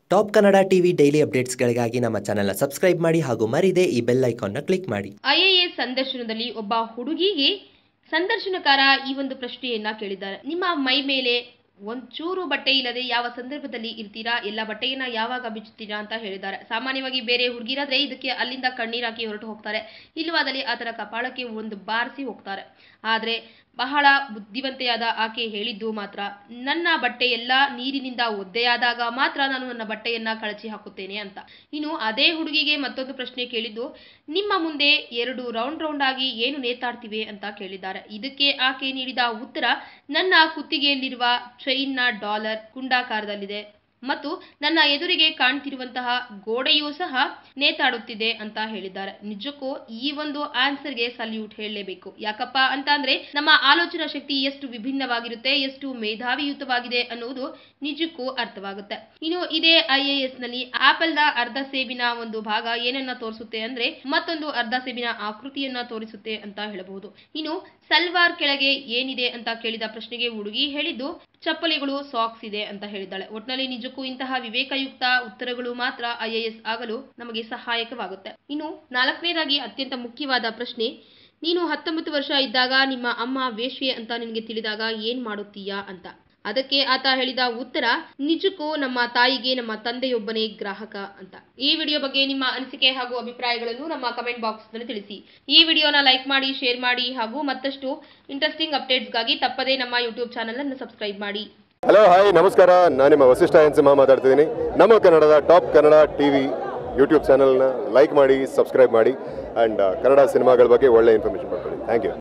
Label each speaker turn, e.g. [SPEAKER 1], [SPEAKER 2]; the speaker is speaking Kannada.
[SPEAKER 1] ಟಾಪ್ ಕನ್ನಡ ಟಿವಿ ಡೈಲಿ ಅಪ್ಡೇಟ್ಸ್ಗಳಿಗಾಗಿ ನಮ್ಮ ಚಾನೆಲ್ನ ಸಬ್ಸ್ಕ್ರೈಬ್ ಮಾಡಿ ಹಾಗೂ ಮರಿದೇ ಈ ಬೆಲ್ ಐಕಾನ್ನ ಕ್ಲಿಕ್ ಮಾಡಿ
[SPEAKER 2] ಐಎಎಸ್ ಸಂದರ್ಶನದಲ್ಲಿ ಒಬ್ಬ ಹುಡುಗಿಗೆ ಸಂದರ್ಶನಕಾರ ಈ ಒಂದು ಪ್ರಶ್ನೆಯನ್ನ ಕೇಳಿದ್ದಾರೆ ನಿಮ್ಮ ಮೈ ಮೇಲೆ ಒಂಚೂರು ಬಟ್ಟೆ ಇಲ್ಲದೆ ಯಾವ ಸಂದರ್ಭದಲ್ಲಿ ಇರ್ತೀರಾ ಎಲ್ಲ ಬಟ್ಟೆಯನ್ನ ಯಾವಾಗ ಬಿಚ್ಚುತ್ತೀರಾ ಅಂತ ಹೇಳಿದ್ದಾರೆ ಸಾಮಾನ್ಯವಾಗಿ ಬೇರೆ ಹುಡುಗಿರಾದ್ರೆ ಇದಕ್ಕೆ ಅಲ್ಲಿಂದ ಕಣ್ಣೀರಾಕಿ ಹೊರಟು ಹೋಗ್ತಾರೆ ಇಲ್ಲವಾದಲ್ಲಿ ಆತರ ಕಪಾಳಕ್ಕೆ ಒಂದು ಬಾರಿಸಿ ಹೋಗ್ತಾರೆ ಆದ್ರೆ ಬಹಳ ಬುದ್ಧಿವಂತೆಯಾದ ಆಕೆ ಹೇಳಿದ್ದು ಮಾತ್ರ ನನ್ನ ಬಟ್ಟೆ ಎಲ್ಲ ನೀರಿನಿಂದ ಒದ್ದೆಯಾದಾಗ ಮಾತ್ರ ನಾನು ನನ್ನ ಬಟ್ಟೆಯನ್ನ ಕಳಚಿ ಹಾಕುತ್ತೇನೆ ಅಂತ ಇನ್ನು ಅದೇ ಹುಡುಗಿಗೆ ಮತ್ತೊಂದು ಪ್ರಶ್ನೆ ಕೇಳಿದ್ದು ನಿಮ್ಮ ಮುಂದೆ ಎರಡು ರೌಂಡ್ ರೌಂಡ್ ಆಗಿ ಏನು ನೇತಾಡ್ತಿವೆ ಅಂತ ಕೇಳಿದ್ದಾರೆ ಇದಕ್ಕೆ ಆಕೆ ನೀಡಿದ ಉತ್ತರ ನನ್ನ ಕುತ್ತಿಗೆಯಲ್ಲಿರುವ ಚೈನ್ನ ಡಾಲರ್ ಕುಂಡಾಕಾರದಲ್ಲಿದೆ ಮತ್ತು ನನ್ನ ಎದುರಿಗೆ ಕಾಣ್ತಿರುವಂತಹ ಗೋಡೆಯೂ ಸಹ ನೇತಾಡುತ್ತಿದೆ ಅಂತ ಹೇಳಿದ್ದಾರೆ ನಿಜಕ್ಕೂ ಈ ಒಂದು ಆನ್ಸರ್ಗೆ ಸಲ್ಯೂಟ್ ಹೇಳಲೇಬೇಕು ಯಾಕಪ್ಪ ಅಂತ ಅಂದ್ರೆ ನಮ್ಮ ಆಲೋಚನಾ ಶಕ್ತಿ ಎಷ್ಟು ವಿಭಿನ್ನವಾಗಿರುತ್ತೆ ಎಷ್ಟು ಮೇಧಾವಿಯುತವಾಗಿದೆ ಅನ್ನುವುದು ನಿಜಕ್ಕೂ ಅರ್ಥವಾಗುತ್ತೆ ಇನ್ನು ಇದೇ ಐ ಎ ಎಸ್ ನಲ್ಲಿ ಆಪಲ್ ನ ಅರ್ಧ ಸೇಬಿನ ಒಂದು ಭಾಗ ಏನನ್ನ ತೋರಿಸುತ್ತೆ ಅಂದ್ರೆ ಮತ್ತೊಂದು ಅರ್ಧ ಸೇಬಿನ ಆಕೃತಿಯನ್ನ ತೋರಿಸುತ್ತೆ ಅಂತ ಹೇಳಬಹುದು ಇನ್ನು ಸಲ್ವಾರ್ ಕೆಳಗೆ ಏನಿದೆ ಅಂತ ಕೇಳಿದ ಪ್ರಶ್ನೆಗೆ ಹುಡುಗಿ ಹೇಳಿದ್ದು ಚಪ್ಪಲಿಗಳು ಸಾಕ್ಸ್ ಇದೆ ಅಂತ ಹೇಳಿದ್ದಾಳೆ ಒಟ್ನಲ್ಲಿ ನಿಜಕ್ಕೂ ಇಂತಹ ವಿವೇಕಯುಕ್ತ ಉತ್ತರಗಳು ಮಾತ್ರ ಐ ಎ ಎಸ್ ಆಗಲು ನಮಗೆ ಸಹಾಯಕವಾಗುತ್ತೆ ಇನ್ನು ನಾಲ್ಕನೇದಾಗಿ ಅತ್ಯಂತ ಮುಖ್ಯವಾದ ಪ್ರಶ್ನೆ ನೀನು ಹತ್ತೊಂಬತ್ತು ವರ್ಷ ಇದ್ದಾಗ ನಿಮ್ಮ ಅಮ್ಮ ವೇಶ್ಯೆ ಅಂತ ನಿನಗೆ ತಿಳಿದಾಗ ಏನ್ ಮಾಡುತ್ತೀಯಾ ಅಂತ ಅದಕ್ಕೆ ಆತ ಹೇಳಿದ ಉತ್ತರ ನಿಜಕ್ಕೂ ನಮ್ಮ ತಾಯಿಗೆ ನಮ್ಮ ತಂದೆಯೊಬ್ಬನೇ ಗ್ರಾಹಕ ಅಂತ ಈ ವಿಡಿಯೋ ಬಗ್ಗೆ ನಿಮ್ಮ ಅನಿಸಿಕೆ ಹಾಗೂ ಅಭಿಪ್ರಾಯಗಳನ್ನು ನಮ್ಮ ಕಮೆಂಟ್ ಬಾಕ್ಸ್ ನಲ್ಲಿ ತಿಳಿಸಿ ಈ ವಿಡಿಯೋನ ಲೈಕ್ ಮಾಡಿ ಶೇರ್ ಮಾಡಿ ಹಾಗೂ ಮತ್ತಷ್ಟು ಇಂಟ್ರೆಸ್ಟಿಂಗ್ ಅಪ್ಡೇಟ್ಸ್ಗಾಗಿ ತಪ್ಪದೇ ನಮ್ಮ ಯೂಟ್ಯೂಬ್ ಚಾನಲ್ ಅನ್ನು ಸಬ್ಸ್ಕ್ರೈಬ್ ಮಾಡಿ
[SPEAKER 3] ಹಲೋ ಹಾಯ್ ನಮಸ್ಕಾರ ನಾನು ನಿಮ್ಮ ವಸಿಷ್ಠ ಎನ್ ಸಿಂಹ ಮಾತಾಡ್ತಿದ್ದೀನಿ ನಮ್ಮ ಕನ್ನಡದ top Kannada T V YouTube ಚಾನಲ್ನ ಲೈಕ್ ಮಾಡಿ ಸಬ್ಸ್ಕ್ರೈಬ್ ಮಾಡಿ ಆ್ಯಂಡ್ ಕನ್ನಡ ಸಿನಿಮಾಗಳ ಬಗ್ಗೆ ಒಳ್ಳೆ ಇನ್ಫಾರ್ಮೇಷನ್ ಮಾಡ್ಕೊಳ್ಳಿ ಥ್ಯಾಂಕ್ ಯು